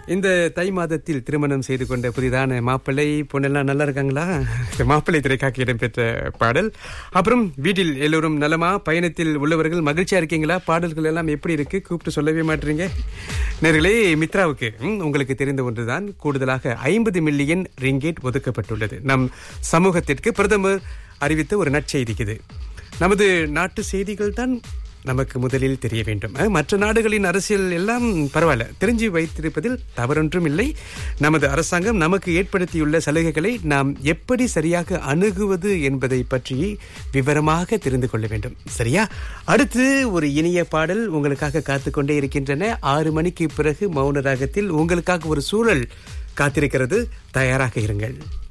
இந்த தை மாதத்தில் திருமணம் செய்து கொண்ட புதிதான மாப்பிள்ளை பொண்ணெல்லாம் நல்லா இருக்காங்களா இந்த மாப்பிள்ளை திரைக்காக இடம்பெற்ற பாடல் அப்புறம் வீட்டில் எல்லோரும் நலமா பயணத்தில் உள்ளவர்கள் மகிழ்ச்சியா இருக்கீங்களா பாடல்கள் எல்லாம் எப்படி இருக்கு கூப்பிட்டு சொல்லவே மாட்டீங்க நேர்களே மித்ராவுக்கு ம், உங்களுக்கு தெரிந்த ஒன்றுதான் கூடுதலாக ஐம்பது மில்லியன் ரிங்கேட் ஒதுக்கப்பட்டுள்ளது நம் சமூகத்திற்கு பிரதமர் அறிவித்த ஒரு நற்செய்தி இது நமது நாட்டு செய்திகள் தான் நமக்கு முதலில் தெரிய வேண்டும் அஹ், மற்ற நாடுகளின் அரசியல் எல்லாம் பரவாயில்ல தெரிஞ்சு வைத்திருப்பதில் தவறொன்றும் இல்லை நமது அரசாங்கம் நமக்கு ஏற்படுத்தியுள்ள சலுகைகளை நாம் எப்படி சரியாக அணுகுவது என்பதை பற்றி விவரமாக தெரிந்து கொள்ள வேண்டும் சரியா அடுத்து ஒரு இனிய பாடல் உங்களுக்காக காத்துக்கொண்டே இருக்கின்றன ஆறு மணிக்கு பிறகு மௌன ராகத்தில் உங்களுக்காக ஒரு சூழல் காத்திருக்கிறது தயாராக இருங்கள்